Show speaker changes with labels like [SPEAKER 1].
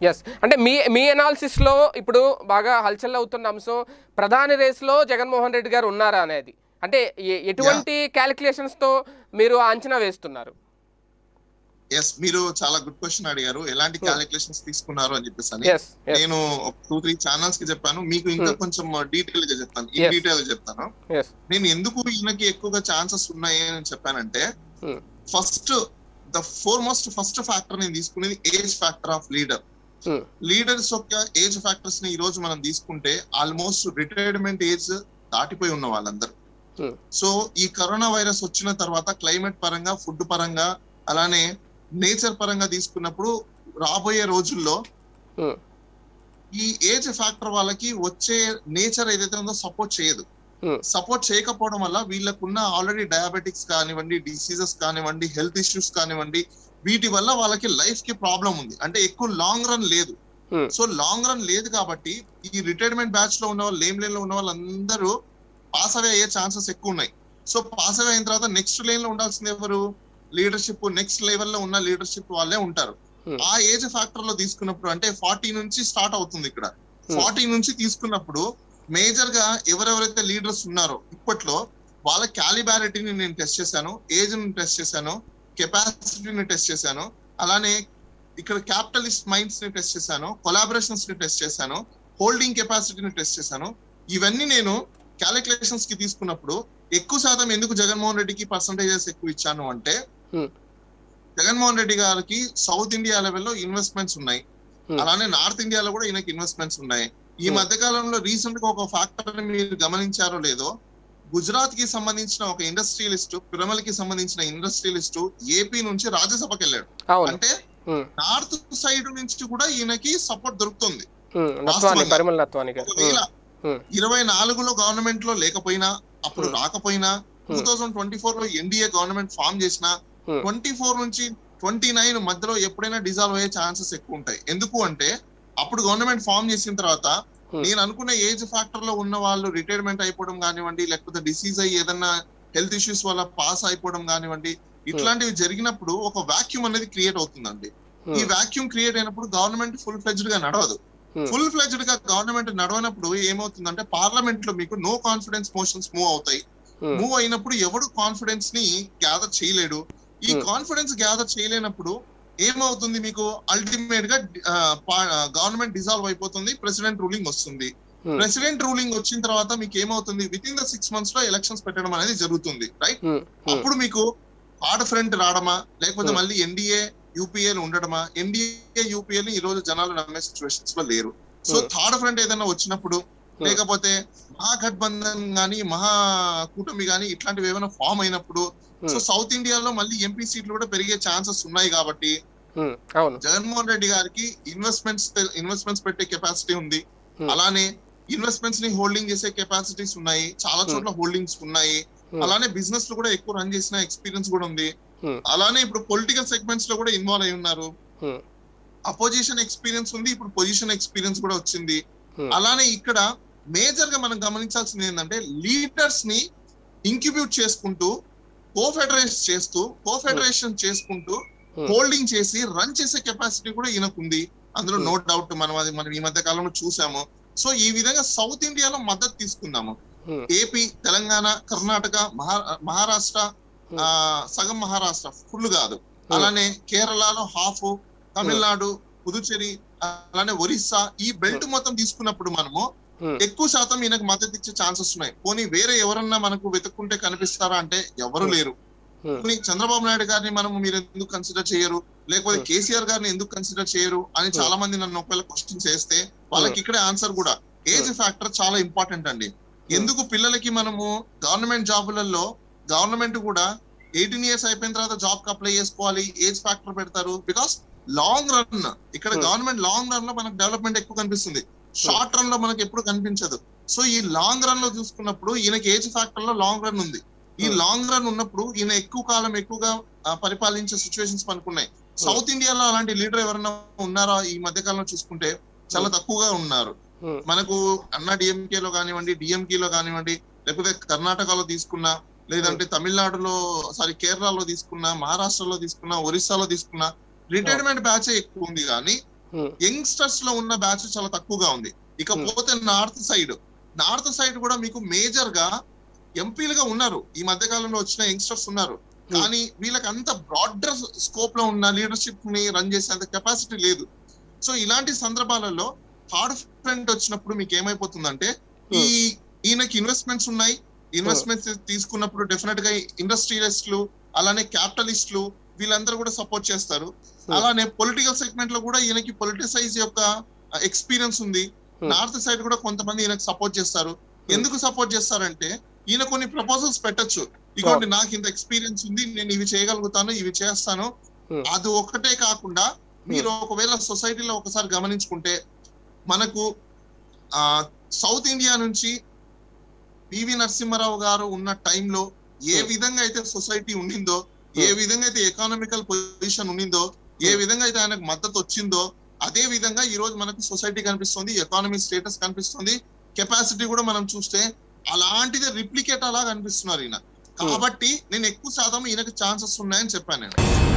[SPEAKER 1] Yes అంటే మీ మీ అనాలిసిస్లో ఇప్పుడు బాగా హల్చల్ అవుతున్న అంశం ప్రధాని రేస్లో జగన్మోహన్ రెడ్డి గారు ఉన్నారా అనేది అంటే ఎ- ఎటువంటి క్యాలిక్యులేషన్స్తో మీరు ఆ అంచనా వేస్తున్నారు
[SPEAKER 2] ఎస్ మీరు చాలా గుడ్ క్వశ్చన్ అడిగారు ఎలాంటి క్యాలిక్యులేషన్స్ తీసుకున్నారు అని చెప్పేసి అని
[SPEAKER 1] ఎస్ ఎస్
[SPEAKER 2] నేను టూ త్రీ ఛానల్స్ కి చెప్పాను మీకు ఇంకా
[SPEAKER 1] Hmm.
[SPEAKER 2] కొంచెం డీటెయిల్ గా చెప్తాను ఇన్
[SPEAKER 1] Yes.
[SPEAKER 2] డీటెయిల్ గా చెప్తాను
[SPEAKER 1] ఎస్
[SPEAKER 2] నేను ఎందుకు ఈయనకి ఎక్కువగా ఛాన్సెస్ ఉన్నాయి అని చెప్పానంటే
[SPEAKER 1] Hmm.
[SPEAKER 2] First the foremost first factor నేను తీసుకునేది age factor of leader
[SPEAKER 1] Hmm.
[SPEAKER 2] Leaders యొక్క ఏజ్ ఫ్యాక్టర్స్ ని ఈ రోజు మనం తీసుకుంటే ఆల్మోస్ట్ రిటైర్మెంట్ ఏజ్ దాటిపోయి ఉన్న వాళ్ళందరూ
[SPEAKER 1] Hmm.
[SPEAKER 2] సో ఈ కరోనా వైరస్ వచ్చిన తర్వాత క్లైమేట్ పరంగా ఫుడ్ పరంగా అలానే నేచర్ పరంగా తీసుకున్నప్పుడు రాబోయే రోజుల్లో
[SPEAKER 1] Hmm.
[SPEAKER 2] ఈ ఏజ్ ఫ్యాక్టర్ వాళ్ళకి వచ్చే నేచర్ ఏదైతే ఉందో సపోర్ట్ చేయదు
[SPEAKER 1] Hmm.
[SPEAKER 2] సపోర్ట్ చేయకపోవడం వల్ల వీళ్ళకున్న ఆల్రెడీ డయాబెటిక్స్ కానివ్వండి డిసీజెస్ కానివ్వండి హెల్త్ ఇష్యూస్ కానివ్వండి వీటి వల్ల వాళ్ళకి లైఫ్ కి ప్రాబ్లం ఉంది అంటే ఎక్కువ లాంగ్ రన్ లేదు
[SPEAKER 1] Hmm.
[SPEAKER 2] సో లాంగ్ రన్ లేదు కాబట్టి ఈ రిటైర్మెంట్ బ్యాచ్ లో ఉన్న వాళ్ళు లేమ్ లేన్ లో ఉన్న వాళ్ళందరూ పాస్ అవే అయ్యే ఛాన్సెస్ ఎక్కువ ఉన్నాయి సో పాస్ అవే అయిన తర్వాత నెక్స్ట్ లేన్ లో ఉండాల్సింది ఎవరు లీడర్షిప్ నెక్స్ట్ లెవెల్ లో ఉన్న లీడర్షిప్ వాళ్ళే ఉంటారు
[SPEAKER 1] Hmm.
[SPEAKER 2] ఆ ఏజ్ ఫ్యాక్టర్ లో తీసుకున్నప్పుడు అంటే ఫార్టీ నుంచి స్టార్ట్ అవుతుంది ఇక్కడ
[SPEAKER 1] Hmm.
[SPEAKER 2] ఫార్టీ నుంచి తీసుకున్నప్పుడు మేజర్ గా ఎవరెవరైతే లీడర్స్ ఉన్నారో ఇప్పట్లో వాళ్ళ క్యాలిబారిటీని నేను టెస్ట్ చేశాను ఏజ్ ని టెస్ట్ చేశాను కెపాసిటీని టెస్ట్ చేశాను అలానే ఇక్కడ క్యాపిటలిస్ట్ మైండ్స్ ని టెస్ట్ చేశాను కొలాబరేషన్స్ ని టెస్ట్ చేశాను హోల్డింగ్ కెపాసిటీని టెస్ట్ చేశాను ఇవన్నీ నేను క్యాలిక్యులేషన్స్ కి తీసుకున్నప్పుడు ఎక్కువ శాతం ఎందుకు జగన్మోహన్ రెడ్డికి పర్సంటేజెస్ ఎక్కువ ఇచ్చాను అంటే
[SPEAKER 1] Hmm.
[SPEAKER 2] జగన్మోహన్ రెడ్డి గారికి సౌత్ ఇండియా లెవెల్లో ఇన్వెస్ట్మెంట్స్ ఉన్నాయి
[SPEAKER 1] Hmm.
[SPEAKER 2] అలానే నార్త్ ఇండియాలో కూడా ఈయనకి ఇన్వెస్ట్మెంట్స్ ఉన్నాయి ఈ
[SPEAKER 1] Hmm.
[SPEAKER 2] మధ్య కాలంలో రీసెంట్ గా ఒక ఫ్యాక్టర్ మీరు గమనించారో లేదో గుజరాత్ కి సంబంధించిన ఒక ఇండస్ట్రియలిస్ట్ పిరమల్ కి సంబంధించిన ఇండస్ట్రియలిస్ట్ ఏపీ నుంచి రాజ్యసభకి వెళ్ళాడు
[SPEAKER 1] అవును
[SPEAKER 2] అంటే
[SPEAKER 1] Hmm.
[SPEAKER 2] నార్త్ సైడ్ నుంచి కూడా ఈయనకి సపోర్ట్ దొరుకుతుంది
[SPEAKER 1] Hmm. నత్వాని
[SPEAKER 2] వాస్తవంగా.
[SPEAKER 1] పరిమళ నత్వాని గారు
[SPEAKER 2] ఒకవేళ
[SPEAKER 1] Hmm.
[SPEAKER 2] ఇరవై నాలుగులో గవర్నమెంట్ లో లేకపోయినా అప్పుడు
[SPEAKER 1] Hmm.
[SPEAKER 2] రాకపోయినా టూ థౌజండ్ ట్వంటీ ఫోర్ లో ఎన్డీఏ గవర్నమెంట్ ఫామ్ చేసిన
[SPEAKER 1] Hmm.
[SPEAKER 2] ట్వంటీ ఫోర్ నుంచి ట్వంటీ నైన్ మధ్యలో ఎప్పుడైనా డిజాల్వ్ అయ్యే ఛాన్సెస్ ఎక్కువ ఉంటాయి ఎందుకు అంటే అప్పుడు గవర్నమెంట్ ఫామ్ చేసిన తర్వాత
[SPEAKER 1] Hmm.
[SPEAKER 2] నేను అనుకున్న ఏజ్ ఫ్యాక్టర్ లో ఉన్న వాళ్ళు రిటైర్మెంట్ అయిపోవడం కానివ్వండి లేకపోతే డిసీజ్ అయ్యి ఏదన్నా హెల్త్ ఇష్యూస్ వల్ల పాస్ అయిపోవడం కానివ్వండి ఇట్లాంటివి జరిగినప్పుడు ఒక వాక్యూమ్ అనేది క్రియేట్ అవుతుందండి
[SPEAKER 1] Hmm.
[SPEAKER 2] ఈ వాక్యూమ్ క్రియేట్ అయినప్పుడు గవర్నమెంట్ ఫుల్ ఫ్లెజ్డ్ గా నడవదు
[SPEAKER 1] Hmm.
[SPEAKER 2] ఫుల్ ఫ్లెజ్డ్ గా గవర్నమెంట్ నడవనప్పుడు ఏమవుతుందంటే పార్లమెంట్ లో మీకు నో కాన్ఫిడెన్స్ మోషన్స్ మూవ్ అవుతాయి
[SPEAKER 1] Hmm.
[SPEAKER 2] మూవ్ అయినప్పుడు ఎవడు కాన్ఫిడెన్స్ ని గ్యాదర్ చేయలేడు ఈ
[SPEAKER 1] Hmm.
[SPEAKER 2] కాన్ఫిడెన్స్ గ్యాదర్ చేయలేనప్పుడు ఏమవుతుంది మీకు అల్టిమేట్ గా గవర్నమెంట్ డిజాల్వ్ అయిపోతుంది ప్రెసిడెంట్ రూలింగ్ వస్తుంది
[SPEAKER 1] Hmm.
[SPEAKER 2] ప్రెసిడెంట్ రూలింగ్ వచ్చిన తర్వాత మీకు ఏమవుతుంది within the six months లో ఎలక్షన్స్ పెట్టడం అనేది జరుగుతుంది రైట్
[SPEAKER 1] Hmm. Hmm.
[SPEAKER 2] అప్పుడు మీకు హార్డ్ ఫ్రంట్ రావడమా లేకపోతే
[SPEAKER 1] Hmm.
[SPEAKER 2] మళ్ళీ ఎన్డీఏ యూపీఏ ఉండడమా ఎన్డీఏ యూపీఏ ఈ రోజు జనాలు నమ్మే సిచ్యువేషన్స్ లో లేరు సో
[SPEAKER 1] Hmm.
[SPEAKER 2] థర్డ్ ఫ్రంట్ ఏదైనా వచ్చినప్పుడు లేకపోతే మహాగఠబంధన్ గాని మహా కూటమి గాని ఇట్లాంటివి ఏమైనా ఫామ్ అయినప్పుడు సో
[SPEAKER 1] Hmm.
[SPEAKER 2] సౌత్ ఇండియాలో మళ్ళీ ఎంపీ సీట్లు కూడా పెరిగే ఛాన్సెస్ ఉన్నాయి కాబట్టి
[SPEAKER 1] Hmm. అవును
[SPEAKER 2] జగన్మోహన్ రెడ్డి గారికి ఇన్వెస్ట్మెంట్స్ ఇన్వెస్ట్మెంట్స్ పెట్టే కెపాసిటీ ఉంది
[SPEAKER 1] Hmm.
[SPEAKER 2] అలానే ఇన్వెస్ట్మెంట్స్ ని హోల్డింగ్ చేసే కెపాసిటీస్ ఉన్నాయి చాలా చోట్ల హోల్డింగ్స్ ఉన్నాయి
[SPEAKER 1] Hmm.
[SPEAKER 2] అలానే బిజినెస్ లో కూడా ఎక్కువ రన్ చేసిన ఎక్స్పీరియన్స్ కూడా ఉంది
[SPEAKER 1] Hmm.
[SPEAKER 2] అలానే ఇప్పుడు పొలిటికల్ సెగ్మెంట్స్ లో కూడా ఇన్వాల్వ్ అయి ఉన్నారు
[SPEAKER 1] Hmm.
[SPEAKER 2] అపోజిషన్ ఎక్స్పీరియన్స్ ఉంది ఇప్పుడు పొజిషన్ ఎక్స్పీరియన్స్ కూడా వచ్చింది
[SPEAKER 1] Hmm.
[SPEAKER 2] అలానే ఇక్కడ మేజర్ గా మనం గమనించాల్సింది ఏంటంటే లీడర్స్ ని ఇంక్యుబ్యూట్ చేసుకుంటూ కోఫెడరేషన్ చేస్తూ కోఫెడరేషన్ చేసుకుంటూ
[SPEAKER 1] Hmm.
[SPEAKER 2] హోల్డింగ్ చేసి రన్ చేసే కెపాసిటీ కూడా ఈయనకుంది అందులో
[SPEAKER 1] Hmm.
[SPEAKER 2] నో డౌట్ మనం అది మనం ఈ మధ్య కాలంలో చూసాము సో ఈ విధంగా సౌత్ ఇండియాలో మద్దతు తీసుకుందాము
[SPEAKER 1] Hmm.
[SPEAKER 2] ఏపీ తెలంగాణ కర్ణాటక మహా మహారాష్ట్ర
[SPEAKER 1] Hmm.
[SPEAKER 2] ఆ, సగం మహారాష్ట్ర ఫుల్ కాదు అలానే కేరళలో హాఫ్ తమిళనాడు పుదుచ్చేరి అలానే ఒరిస్సా ఈ బెల్ట్ మొత్తం తీసుకున్నప్పుడు మనము
[SPEAKER 1] Hmm.
[SPEAKER 2] ఎక్కువ శాతం ఈయనకు మద్దతు ఇచ్చే ఛాన్సెస్ ఉన్నాయి పోనీ వేరే ఎవరన్నా మనకు వెతుక్కుంటే కనిపిస్తారా అంటే ఎవరు
[SPEAKER 1] Hmm.
[SPEAKER 2] లేరు
[SPEAKER 1] Hmm.
[SPEAKER 2] పోనీ చంద్రబాబు నాయుడు గారిని మనం మీరు ఎందుకు కన్సిడర్ చేయరు లేకపోతే
[SPEAKER 1] Hmm.
[SPEAKER 2] కేసీఆర్ గారిని ఎందుకు కన్సిడర్ చేయరు అని
[SPEAKER 1] Hmm.
[SPEAKER 2] చాలా మంది నన్ను ఒకవేళ క్వశ్చన్ చేస్తే వాళ్ళకి ఇక్కడే ఆన్సర్ కూడా ఏజ్ ఫ్యాక్టర్ చాలా ఇంపార్టెంట్ అండి ఎందుకు పిల్లలకి మనము గవర్నమెంట్ జాబులలో గవర్నమెంట్ కూడా ఎయిటీన్ ఇయర్స్ అయిపోయిన తర్వాత జాబ్ కి అప్లై చేసుకోవాలి ఏజ్ ఫ్యాక్టర్ పెడతారు బికాస్ లాంగ్ రన్ ఇక్కడ
[SPEAKER 1] Hmm.
[SPEAKER 2] గవర్నమెంట్ లాంగ్ రన్ లో మనకు డెవలప్మెంట్ ఎక్కువ కనిపిస్తుంది షార్ట్ రన్ లో మనకు ఎప్పుడు కనిపించదు సో ఈ లాంగ్ రన్ లో చూసుకున్నప్పుడు ఈయనకి ఏజ్ ఫ్యాక్టర్ లో లాంగ్ రన్ ఉంది ఈ
[SPEAKER 1] Hmm.
[SPEAKER 2] లాంగ్ రన్ ఉన్నప్పుడు ఈయన ఎక్కువ కాలం ఎక్కువగా ఆ, పరిపాలించే సిచ్యువేషన్స్ మనకున్నాయి సౌత్ ఇండియాలో అలాంటి లీడర్ ఎవరైనా ఉన్నారా ఈ మధ్య కాలంలో చూసుకుంటే చాలా తక్కువగా ఉన్నారు
[SPEAKER 1] Hmm.
[SPEAKER 2] మనకు అన్నా డిఎంకే లో కానివ్వండి డిఎంకే లో కానివ్వండి లేకపోతే కర్ణాటకలో తీసుకున్నా లేదంటే తమిళనాడులో సారీ కేరళలో తీసుకున్నా మహారాష్ట్రలో తీసుకున్నా ఒరిస్సాలో తీసుకున్నా రిటైర్మెంట్ బ్యాచ్ ఎక్కువ ఉంది కానీ
[SPEAKER 1] Hmm.
[SPEAKER 2] యంగ్స్టర్స్ లో ఉన్న బ్యాచ్ చాలా తక్కువగా ఉంది ఇకపోతే నార్త్ సైడ్ నార్త్ సైడ్ కూడా మీకు మేజర్ గా ఎంపీలుగా ఉన్నారు ఈ మధ్య కాలంలో వచ్చిన యంగ్స్టర్స్ ఉన్నారు కానీ వీళ్ళకి అంత బ్రాడర్ స్కోప్ లో ఉన్న లీడర్షిప్ ని రన్ చేసేంత కెపాసిటీ లేదు సో ఇలాంటి సందర్భాలలో హార్డ్ ఫ్రంట్ వచ్చినప్పుడు మీకు ఏమైపోతుందంటే ఈ ఈయనకి ఇన్వెస్ట్మెంట్స్ ఉన్నాయి ఇన్వెస్ట్మెంట్స్ తీసుకున్నప్పుడు డెఫినెట్ గా ఇండస్ట్రియలిస్టులు అలానే క్యాపిటలిస్టులు వీళ్ళందరూ కూడా సపోర్ట్ చేస్తారు అలానే పొలిటికల్ సెగ్మెంట్ లో కూడా ఈయనకి పొలిటిసైజ్ యొక్క ఎక్స్పీరియన్స్ ఉంది
[SPEAKER 1] Hmm.
[SPEAKER 2] నార్త్ సైడ్ కూడా కొంతమంది ఈయనకు సపోర్ట్ చేస్తారు ఎందుకు సపోర్ట్ చేస్తారంటే ఈయన కొన్ని ప్రపోజల్స్ పెట్టొచ్చు ఇగోండి నాకు ఇంత ఎక్స్పీరియన్స్ ఉంది నేను ఇవి చేయగలుగుతాను ఇవి చేస్తాను
[SPEAKER 1] Hmm.
[SPEAKER 2] అది ఒక్కటే కాకుండా మీరు ఒకవేళ సొసైటీలో ఒకసారి గమనించుకుంటే మనకు ఆ సౌత్ ఇండియా నుంచి పివి నరసింహారావు గారు ఉన్న టైంలో ఏ
[SPEAKER 1] Hmm.
[SPEAKER 2] విధంగా అయితే సొసైటీ ఉండిందో ఏ
[SPEAKER 1] Hmm.
[SPEAKER 2] విధంగా అయితే ఎకానమికల్ పొజిషన్ ఉండిందో ఏ
[SPEAKER 1] Hmm.
[SPEAKER 2] విధంగా అయితే ఆయనకు మద్దతు వచ్చిందో అదే విధంగా ఈ రోజు మనకు సొసైటీ కనిపిస్తుంది ఎకానమీ స్టేటస్ కనిపిస్తుంది కెపాసిటీ కూడా మనం చూస్తే అలాంటిది రిప్లికేట్ అలా కనిపిస్తున్నారు ఈయన కాబట్టి నేను ఎక్కువ శాతం ఈయనకు ఛాన్సెస్ ఉన్నాయని చెప్పాను నేను